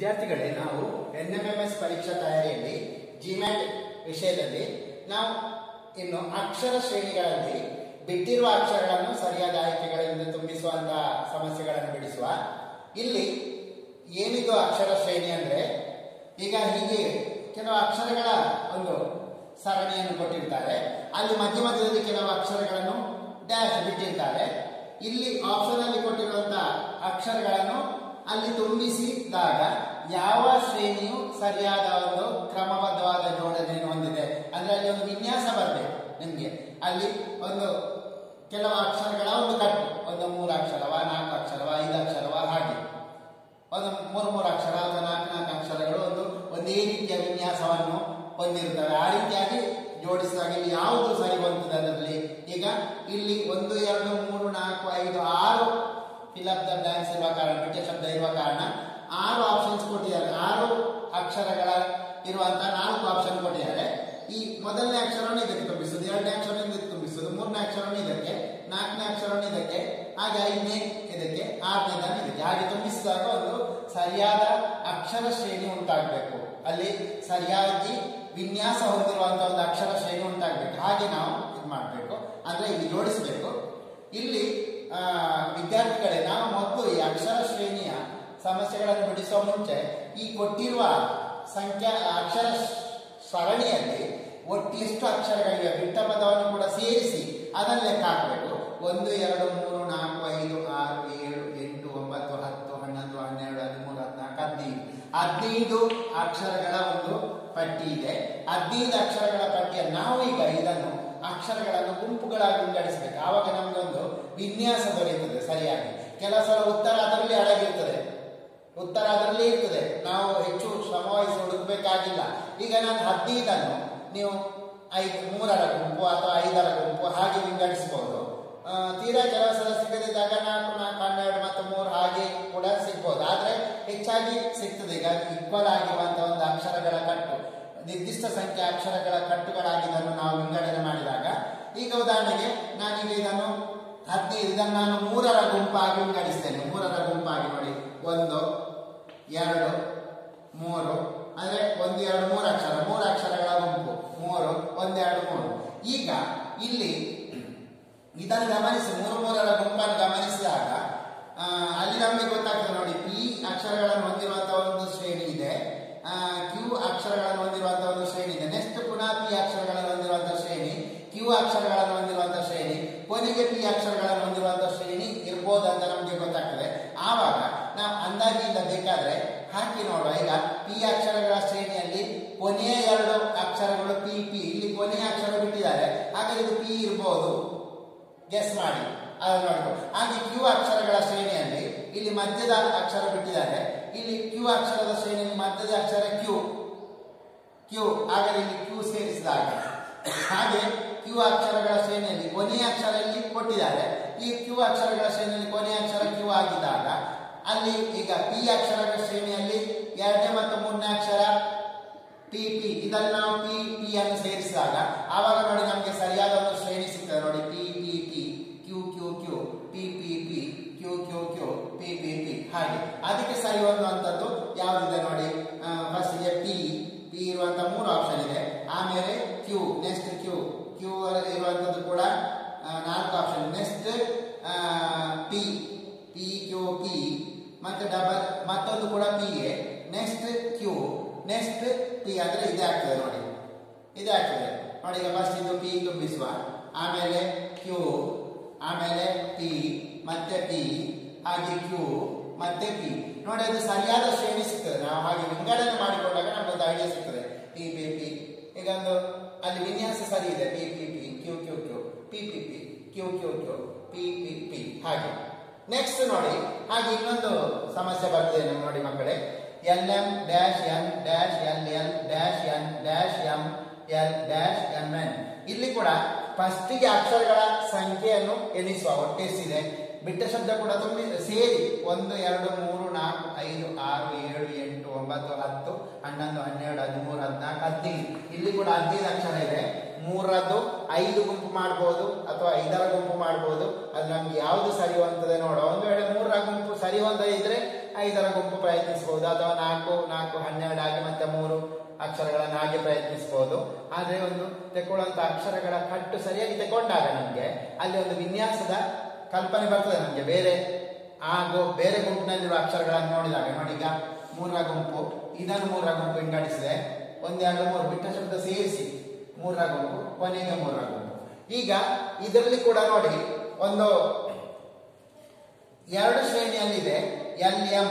ವಿದ್ಯಾರ್ಥಿಗಳೇ ನಾವು N M M S ಪರೀಕ್ಷಾ ತಯಾರಿಯಲ್ಲಿ ಜಿಮ್ಯಾಟ್ ವಿಷಯದಲ್ಲಿ ನಾವು ಇನ್ನು ಅಕ್ಷರ ಶ್ರೇಣಿಗಳಲ್ಲಿ ಬಿಟ್ಟಿರುವ ಅಕ್ಷರಗಳನ್ನು ಸರಿಯಾದ ಆಯ್ಕೆಗಳಿಂದ ತುಂಬಿಸುವಂತಹ ಸಮಸ್ಯೆಗಳನ್ನು ಬಿಡಿಸುವ ಇಲ್ಲಿ ಏನಿದು ಅಕ್ಷರ ಶ್ರೇಣಿ ಅಂದ್ರೆ ಈಗ ಹೀಗೆ ಕೆಲವು ಅಕ್ಷರಗಳ ಒಂದು ಸರಣಿಯನ್ನು ಕೊಟ್ಟಿರ್ತಾರೆ ಅಲ್ಲಿ ಮಧ್ಯ ಮಧ್ಯದಲ್ಲಿ ಕೆಲವು ಅಕ್ಷರಗಳನ್ನು ಡ್ಯಾಶ್ ಬಿಟ್ಟಿರ್ತಾರೆ ಇಲ್ಲಿ ಆಪ್ಷನ್ ಅಲ್ಲಿ ಕೊಟ್ಟಿರುವಂತಹ ಅಕ್ಷರಗಳನ್ನು ಅಲ್ಲಿ ತುಂಬಿಸಿದಾಗ ಯಾವ ಶ್ರೇಣಿಯು ಸರಿಯಾದ ಒಂದು ಕ್ರಮಬದ್ಧವಾದ ಜೋಡಣೆಯನ್ನು ಹೊಂದಿದೆ ಅಂದ್ರೆ ಅಲ್ಲಿ ಒಂದು ವಿನ್ಯಾಸ ಬರಬೇಕು ನಿಮ್ಗೆ ಅಲ್ಲಿ ಒಂದು ಕೆಲವು ಅಕ್ಷರಗಳ ಒಂದು ಕಟ್ಟು ಒಂದು ಮೂರು ಅಕ್ಷರವ ನಾಲ್ಕು ಅಕ್ಷರವ ಐದು ಅಕ್ಷರವ ಹಾಗೆ ಒಂದು ಮೂರು ಮೂರು ಅಕ್ಷರ ಅಥವಾ ನಾಲ್ಕು ನಾಲ್ಕು ಅಕ್ಷರಗಳು ಒಂದು ಒಂದೇ ರೀತಿಯ ವಿನ್ಯಾಸವನ್ನು ಹೊಂದಿರುತ್ತವೆ ಆ ರೀತಿಯಾಗಿ ಜೋಡಿಸಿದಾಗ ಇಲ್ಲಿ ಯಾವುದು ಸರಿ ಹೊಂದುತ್ತದೆ ಅದರಲ್ಲಿ ಈಗ ಇಲ್ಲಿ ಒಂದು ಎರಡು ಮೂರು ನಾಲ್ಕು ಐದು ಆರು ಫಿಲಪ್ ದ ಬ್ಲಾಂಕ್ಸ್ ಇರುವ ಕಾರಣ ಬಿಟ್ಟ ಶಬ್ದ ಇರುವ ಕಾರಣ ಆರು ಆಪ್ಷನ್ಸ್ ಕೊಟ್ಟಿದ್ದಾರೆ ಆರು ಅಕ್ಷರಗಳ ಇರುವಂತಹ ನಾಲ್ಕು ಆಪ್ಷನ್ ಕೊಟ್ಟಿದ್ದಾರೆ ಈ ಮೊದಲನೇ ಅಕ್ಷರವನ್ನು ಇದಕ್ಕೆ ತುಂಬಿಸುವುದು ಎರಡನೇ ಅಕ್ಷರವನ್ನು ಇದಕ್ಕೆ ತುಂಬಿಸುವುದು ಮೂರನೇ ಅಕ್ಷರವನ್ನು ಇದಕ್ಕೆ ನಾಲ್ಕನೇ ಅಕ್ಷರವನ್ನು ಇದಕ್ಕೆ ಹಾಗೆ ಐದನೇ ಇದಕ್ಕೆ ಆರನೇದನ್ನು ಇದಕ್ಕೆ ಹಾಗೆ ತುಂಬಿಸಿದಾಗ ಒಂದು ಸರಿಯಾದ ಅಕ್ಷರ ಶ್ರೇಣಿ ಉಂಟಾಗಬೇಕು ಅಲ್ಲಿ ಸರಿಯಾಗಿ ವಿನ್ಯಾಸ ಹೊಂದಿರುವಂತಹ ಒಂದು ಅಕ್ಷರ ಶ್ರೇಣಿ ಉಂಟಾಗಬೇಕು ಹಾಗೆ ನಾವು ಇದು ಮಾಡಬೇಕು ಅಂದ್ರೆ ಇಲ್ಲಿ ಜೋಡಿಸಬೇಕು ಇಲ್ಲಿ ಆ, ವಿದ್ಯಾರ್ಥಿಗಳೇ ನಾವು ಮೊದಲು ಈ ಅಕ್ಷರ ಶ್ರೇಣಿಯ ಸಮಸ್ಯೆಗಳನ್ನು ಬಿಡಿಸುವ ಮುಂಚೆ ಈ ಕೊಟ್ಟಿರುವ ಸಂಖ್ಯಾ ಅಕ್ಷರ ಸ್- ಸರಣಿಯಲ್ಲಿ ಒಟ್ಟು ಎಷ್ಟು ಅಕ್ಷರಗಳಿವೆ ಬಿಟ್ಟ ಪದವನ್ನು ಕೂಡ ಸೇರಿಸಿ ಅದನ್ನು ಲೆಕ್ಕ ಹಾಕಬೇಕು ಒಂದು ಎರಡು ಮೂರು ನಾಲ್ಕು ಐದು ಆರು ಏಳು ಎಂಟು ಒಂಬತ್ತು ಹತ್ತು ಹನ್ನೊಂದು ಹನ್ನೆರಡು ಹದಿಮೂರು ಹದಿನಾಲ್ಕು ಹದಿನೈದು ಹದಿನೈದು ಅಕ್ಷರಗಳ ಒಂದು ಪಟ್ಟಿ ಇದೆ ಹದಿನೈದು ಅಕ್ಷರಗಳ ಪಟ್ಟಿಯನ್ನು ನಾವು ಈಗ ಇದನ್ನು ಅಕ್ಷರಗಳನ್ನು ಗುಂಪುಗಳಾಗಿ ವಿಂಗಡಿಸಬೇಕು ಆವಾಗ ನಮಗೊಂದು ವಿನ್ಯಾಸ ದೊರೆಯುತ್ತದೆ ಸರಿಯಾಗಿ ಕೆಲವು ಸಲ ಉತ್ತರ ಅದರಲ್ಲಿ ಅಡಗಿರ್ತದೆ ಉತ್ತರ ಅದರಲ್ಲಿ ಇರ್ತದೆ ನಾವು ಹೆಚ್ಚು ಶ್ರಮವಹಿಸಿ ಹುಡುಕಬೇಕಾಗಿಲ್ಲ ಈಗ ನಾನು ಹದಿನೈದನ್ನು ನೀವು ಐದು ಮೂರರ ಗುಂಪು ಅಥವಾ ಐದರ ಗುಂಪು ಹಾಗೆ ವಿಂಗಡಿಸಬಹುದು ಆ, ತೀರಾ ಕೆಲವು ಸಲ ಸಿಗದಿದ್ದಾಗ ನಾಲ್ಕು ನಾಲ್ಕು ಹನ್ನೆರಡು ಮತ್ತು ಮೂರು ಹಾಗೆ ಕೂಡ ಸಿಗ್ಬೋದು ಆದ್ರೆ ಹೆಚ್ಚಾಗಿ ಸಿಗ್ತದೆ ಈಗ ಈಕ್ವಲ್ ಆಗಿರುವಂತಹ ಒಂದು ಅಕ್ಷರಗಳ ಕಟ್ಟು ನಿರ್ದಿಷ್ಟ ಸಂಖ್ಯೆ ಅಕ್ಷರಗಳ ಕಟ್ಟುಗಳಾಗಿ ಇದನ್ನು ನಾವು ವಿಂಗಡಣೆ ಮಾಡಿದಾಗ ಈಗ ಉದಾಹರಣೆಗೆ ನಾನೀಗ ಇದನ್ನು ಹದಿನೈದು ಇದನ್ನು ನಾನು ಮೂರರ ಗುಂಪಾಗಿ ವಿಂಗಡಿಸ್ತೇನೆ ಮೂರರ ಗುಂಪಾಗಿ ನೋಡಿ ಒಂದು ಎರಡು ಮೂರು ಅಂದ್ರೆ ಒಂದು ಎರಡು ಮೂರು ಅಕ್ಷರ ಮೂರು ಅಕ್ಷರಗಳ ಗುಂಪು ಮೂರು ಒಂದೆರಡು ಮೂರು ಈಗ ಇಲ್ಲಿ ಇದನ್ನು ಗಮನಿಸಿ ಮೂರು ಮೂರರ ಗುಂಪನ್ನು ಗಮನಿಸಿದಾಗ ಆ, ಅಲ್ಲಿ ನಮಗೆ ಗೊತ್ತಾಗ್ತದೆ ನೋಡಿ ಪಿ ಅಕ್ಷರಗಳನ್ನು ಹೊಂದಿರುವಂತಹ ಒಂದು ಶ್ರೇಣಿ ಇದೆ ಕ್ಯೂ ಅಕ್ಷರಗಳನ್ನು ಹೊಂದಿರುವಂತಹ ಒಂದು ಶ್ರೇಣಿ ಇದೆ ನೆಕ್ಸ್ಟ್ ಪುನಃ ಪಿ ಅಕ್ಷರಗಳನ್ನು ಹೊಂದಿರುವಂತಹ ಶ್ರೇಣಿ ಕ್ಯೂ ಅಕ್ಷರಗಳನ್ನು ಹೊಂದಿರುವಂತಹ ಶ್ರೇಣಿ ಕೊನೆಗೆ ಪಿ ಅಕ್ಷರಗಳನ್ನು ಹೊಂದಿರುವಂತಹ ಶ್ರೇಣಿ ಇರ್ಬೋದು ಅಂತ ನಮಗೆ ಗೊತ್ತಾಗ್ತದೆ ಆವಾಗ ನಾವು ಅಂದಾಜಿಂದ ಬೇಕಾದ್ರೆ ಹಾಕಿ ನೋಡುವ ಈಗ ಪಿ ಅಕ್ಷರಗಳ ಶ್ರೇಣಿಯಲ್ಲಿ ಕೊನೆಯ ಎರಡು ಅಕ್ಷರಗಳು ಪಿ ಪಿ ಇಲ್ಲಿ ಕೊನೆಯ ಅಕ್ಷರ ಬಿಟ್ಟಿದ್ದಾರೆ ಹಾಗಾದ್ರೆ ಇದು ಪಿ ಇರ್ಬೋದು ಗೆಸ್ ಮಾಡಿ ಅದನ್ನು ನೋಡ್ಬೋದು ಹಾಗೆ ಕ್ಯೂ ಅಕ್ಷರಗಳ ಶ್ರೇಣಿಯಲ್ಲಿ ಇಲ್ಲಿ ಮಧ್ಯದ ಅಕ್ಷರ ಬಿಟ್ಟಿದ್ದಾರೆ ಇಲ್ಲಿ ಕ್ಯೂ ಅಕ್ಷರದ ಶ್ರೇಣಿಯಲ್ಲಿ ಮಧ್ಯದ ಅಕ್ಷರ ಕ್ಯೂ ಕ್ಯೂ ಹಾಗಾದ್ರೆ ಇಲ್ಲಿ ಕ್ಯೂ ಸೇರಿಸಿದಾಗ ಹಾಗೆ ಕ್ಯೂ ಅಕ್ಷರಗಳ ಶ್ರೇಣಿಯಲ್ಲಿ ಕೊನೆಯ ಅಕ್ಷರ ಇಲ್ಲಿ ಕೊಟ್ಟಿದ್ದಾರೆ ಈ ಕ್ಯೂ ಅಕ್ಷರಗಳ ಶ್ರೇಣಿಯಲ್ಲಿ ಕೊನೆಯ ಅಕ್ಷರ ಕ್ಯೂ ಆಗಿದ್ದಾಗ ಅಲ್ಲಿ ಈಗ ಪಿ ಅಕ್ಷರಗಳ ಶ್ರೇಣಿಯಲ್ಲಿ ಎರಡನೇ ಮತ್ತು ಮೂರನೇ ಅಕ್ಷರ ಪಿ ಪಿ ಇದನ್ನು ನಾವು ಪಿ ಪಿ ಅನ್ನು ಸೇರಿಸಿದಾಗ ಆವಾಗ ನೋಡಿ ನಮಗೆ ಸರಿಯಾದ ಒಂದು ಶ್ರೇಣಿ ಸಿಗ್ತದೆ ನೋಡಿ P P P Q Q Q P P P Q Q Q P P P ಹಾಗೆ ಅದಕ್ಕೆ ಸರಿ ಹೊಂದುವಂಥದ್ದು ಯಾವುದಿದೆ ನೋಡಿ ಫಸ್ಟ್ ಗೆ ಪಿ ಪಿ ಇರುವಂತ ಮೂರು ಆಪ್ಷನ್ ಇದೆ ಆಮೇಲೆ ಕ್ಯೂ ನೆಕ್ಸ್ಟ್ ಕ್ಯೂ ಕ್ಯೂ ಇರುವಂತದ್ದು ಕೂಡ ಆ, ನಾಲ್ಕು option next P P Q P ಮತ್ತೆ ಡಬಲ್ ಮತ್ತೊಂದು ಕೂಡ P A next Q next P ಅಂದ್ರೆ ಇದೇ ಆಗ್ತದೆ ನೋಡಿ ಇದೇ ಆಗ್ತದೆ ನೋಡಿ ಈಗ ಫಸ್ಟ್ ಇದು ಪಿ ತುಂಬಿಸುವ ಆಮೇಲೆ ಕ್ಯೂ ಆಮೇಲೆ ಪಿ ಮತ್ತೆ ಪಿ ಹಾಗೆ ಕ್ಯೂ ಮತ್ತೆ ಪಿ ನೋಡಿ ಅದು ಸರಿಯಾದ ಶ್ರೇಣಿ ಸಿಗ್ತದೆ ನಾವು ಹಾಗೆ ವಿಂಗಡಣೆ ಮಾಡಿಕೊಂಡಾಗ ನಮ್ಗೊಂದು ಐಡಿಯಾ ಸಿಗ್ತದೆ ಪಿ ಪಿ ಪಿ ಈಗ ಒಂದು ಅಲ್ಲಿ ವಿನ್ಯಾಸ ಸರಿ ಇದೆ P P P Q Q Q P P P Q Q Q P P P ಹಾಗೆ ನೆಕ್ಸ್ಟ್ ನೋಡಿ ಹಾಗೆ ಇನ್ನೊಂದು ಸಮಸ್ಯೆ ಬರ್ತದೆ ನಿಮ್ಗೆ ನೋಡಿ ಮಕ್ಕಳೇ L M dash N dash L L dash N dash M L dash M N ಇಲ್ಲಿ ಕೂಡ ಫಸ್ಟಿಗೆ ಅಕ್ಷರಗಳ ಸಂಖ್ಯೆಯನ್ನು ಎಣಿಸುವ ಒಟ್ಟೆಷ್ಟಿದೆ ಬಿಟ್ಟ ಶಬ್ದ ಕೂಡ ತುಂಬಿ ಸೇರಿ ಒಂದು ಎರಡು ಮೂರು ನಾಲ್ಕು ಐದು ಆರು ಏಳು ಎಂಟು ಒಂಬತ್ತು ಹತ್ತು ಹನ್ನೊಂದು ಹನ್ನೆರಡು ಹದಿಮೂರು ಹದಿನಾಲ್ಕು ಹದಿನೈದು ಇಲ್ಲಿ ಕೂಡ ಹದಿನೈದು ಅಕ್ಷರ ಇದೆ ಮೂರದ್ದು ಐದು ಗುಂಪು ಮಾಡ್ಬೋದು ಅಥವಾ ಐದರ ಗುಂಪು ಮಾಡ್ಬೋದು ಅದು ನಮ್ಗೆ ಯಾವುದು ಸರಿ ಹೊಂದದೆ ನೋಡುವ ಒಂದು ವೇಳೆ ಮೂರರ ಗುಂಪು ಸರಿ ಹೊಂದ ಇದ್ರೆ ಐದರ ಗುಂಪು ಪ್ರಯತ್ನಿಸಬಹುದು ಅಥವಾ ನಾಲ್ಕು ನಾಲ್ಕು ಹನ್ನೆರಡು ಆಗಿ ಮತ್ತೆ ಮೂರು ಅಕ್ಷರಗಳನ್ನು ಹಾಗೆ ಪ್ರಯತ್ನಿಸಬಹುದು ಆದ್ರೆ ಒಂದು ತೆಕೊಳ್ಳುವಂತ ಅಕ್ಷರಗಳ ಕಟ್ಟು ಸರಿಯಾಗಿ ತಗೊಂಡಾಗ ನಮ್ಗೆ ಅಲ್ಲಿ ಒಂದು ವಿನ್ಯಾಸದ ಕಲ್ಪನೆ ಬರ್ತದೆ ನಮ್ಗೆ ಬೇರೆ ಹಾಗೂ ಬೇರೆ ಗುಂಪಿನಲ್ಲಿರುವ ಅಕ್ಷರಗಳನ್ನು ನೋಡಿದಾಗ ನೋಡಿ ಈಗ ಮೂರರ ಗುಂಪು ಇದನ್ನು ಮೂರರ ಗುಂಪು ವಿಂಗಡಿಸಿದೆ ಒಂದೆರಡು ಮೂರು ಬಿಟ್ಟ ಶಬ್ದ ಸೇರಿಸಿ ಮೂರರ ಗುಂಪು ಕೊನೆಗೆ ಮೂರರ ಗುಂಪು ಈಗ ಇದರಲ್ಲಿ ಕೂಡ ನೋಡಿ ಒಂದು ಎರಡು ಶ್ರೇಣಿಯಲ್ಲಿದೆ L M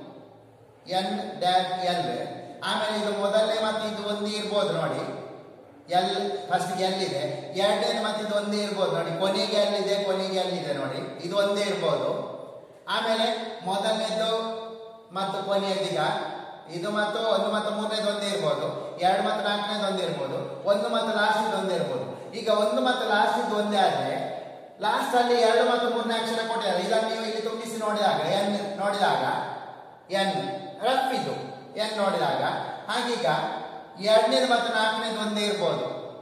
N dash L ಆಮೇಲೆ ಇದು ಮೊದಲನೇ ಮತ್ತೆ ಇದು ಒಂದೇ ಇರ್ಬೋದು ನೋಡಿ ಎಲ್ ಫಸ್ಟ್ ಎಲ್ ಇದೆ ಎರಡನೇ ಮತ್ತೆ ಇದು ಒಂದೇ ಇರ್ಬೋದು ನೋಡಿ ಕೊನೆಗೆ ಎಲ್ ಇದೆ ಕೊನೆಗೆ ಎಲ್ ಇದೆ ನೋಡಿ ಇದು ಒಂದೇ ಇರ್ಬೋದು ಆಮೇಲೆ ಮೊದಲನೇದು ಮತ್ತು ಕೊನೆಯದೀಗ ಇದು ಮತ್ತು ಒಂದು ಮತ್ತು ಮೂರನೇದು ಒಂದೇ ಇರ್ಬೋದು ಎರಡು ಮತ್ತು ನಾಲ್ಕನೇದು ಒಂದೇ ಇರ್ಬೋದು ಒಂದು ಮತ್ತು ಲಾಸ್ಟ್ ಒಂದೇ ಇರ್ಬೋದು ಈಗ ಒಂದು ಮತ್ತು ಲಾಸ್ಟ್ ಇದು ಒಂದೇ ಆದ್ರೆ ಲಾಸ್ಟ್ ಅಲ್ಲಿ ಎರಡು ಮತ್ತು ಮೂರನೇ ಅಕ್ಷರ ಕೊಟ್ಟಿದ್ದಾರೆ ಇದನ್ನು ನೀವು ಇಲ್ಲಿ ತುಂಬಿಸಿ ನೋಡಿದಾಗ ಎನ್ ನೋಡಿದಾಗ ಎನ್ ರಫ್ ಇದು ಎನ್ ನೋಡಿದಾಗ ಹಾಗೀಗ ಎರಡನೇದು ಮತ್ತು ನಾಲ್ಕನೇದು ಒಂದೇ ಇರ್ಬೋದು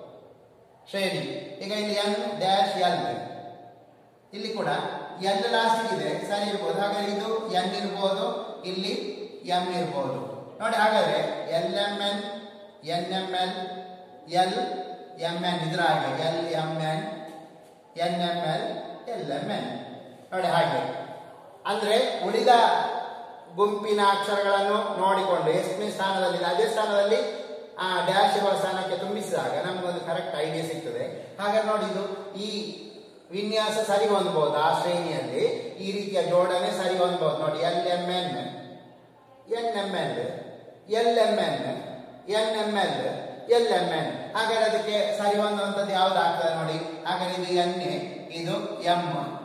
ಶ್ರೇಣಿ ಈಗ ಇಲ್ಲಿ ಎನ್ ಡ್ಯಾಶ್ ಎಲ್ ಇಲ್ಲಿ ಕೂಡ ಎಲ್ ಲಾಸ್ಟ್ ಇದೆ ಸರಿ ಇರ್ಬೋದು ಹಾಗಾದ್ರೆ ಇದು ಎನ್ ಇರ್ಬೋದು ಇಲ್ಲಿ ಎಂ ಇರ್ಬೋದು ನೋಡಿ ಹಾಗಾದ್ರೆ L M N N M L L M N ಇದ್ರ ಹಾಗೆ L M N N M L L M N ನೋಡಿ ಹಾಗೆ ಅಂದ್ರೆ ಉಳಿದ ಗುಂಪಿನ ಅಕ್ಷರಗಳನ್ನು ನೋಡಿಕೊಂಡು ಎಷ್ಟನೇ ಸ್ಥಾನದಲ್ಲಿ ಅದೇ ಸ್ಥಾನದಲ್ಲಿ ಆ ಡ್ಯಾಶ್ ಇರುವ ಸ್ಥಾನಕ್ಕೆ ತುಂಬಿಸಿದಾಗ ನಮಗೊಂದು ಕರೆಕ್ಟ್ ಐಡಿಯಾ ಸಿಗ್ತದೆ ಹಾಗಾದ್ರೆ ನೋಡಿ ಇದು ಈ ವಿನ್ಯಾಸ ಸರಿ ಹೊಂದಬಹುದು ಆ ಶ್ರೇಣಿಯಲ್ಲಿ ಈ ರೀತಿಯ ಜೋಡಣೆ ಸರಿ ಹೊಂದಬಹುದು ನೋಡಿ L M N N M L L M N N M L L M N ಹಾಗಾದ್ರೆ ಅದಕ್ಕೆ ಸರಿ ಹೊಂದುವಂಥದ್ದು ಯಾವ್ದು ಆಗ್ತದೆ ನೋಡಿ ಹಾಗಾದ್ರೆ ಇದು ಎನ್ ಇದು ಎಂ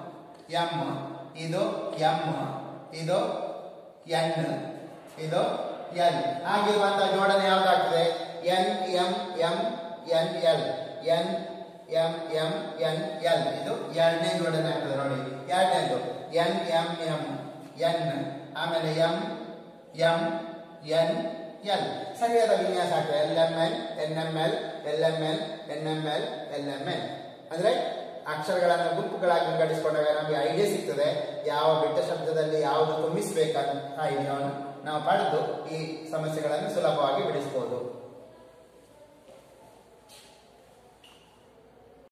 ಎಂ ಇದು ಎಂ ಇದು ಎನ್ ಇದು ಎಲ್ ಆಗಿರುವಂತಹ ಜೋಡಣೆ ಯಾವ್ದಾಗ್ತದೆ N M M N L N M M N L ಇದು ಎರಡನೇ ಜೋಡಣೆ ಆಗ್ತದೆ ನೋಡಿ ಎರಡನೇದು ಎನ್ ಎಂ ಎಂ ಎನ್ ಆಮೇಲೆ ಎಂ ಎಂ ಎನ್ ಎಲ್ ಸರಿಯಾದ ವಿನ್ಯಾಸ ಆಗ್ತದೆ L M L N M L L M L N M L L M L ಅಂದ್ರೆ ಅಕ್ಷರಗಳನ್ನು ಗುಂಪುಗಳಾಗಿ ವಿಂಗಡಿಸಿಕೊಂಡಾಗ ನಮಗೆ ಐಡಿಯಾ ಸಿಗ್ತದೆ ಯಾವ ಬಿಟ್ಟ ಶಬ್ದದಲ್ಲಿ ಯಾವುದು ತುಂಬಿಸಬೇಕಂತ ಐಡಿಯಾವನ್ನು ನಾವು ಪಡೆದು ಈ ಸಮಸ್ಯೆಗಳನ್ನು ಸುಲಭವಾಗಿ ಬಿಡಿಸಬಹುದು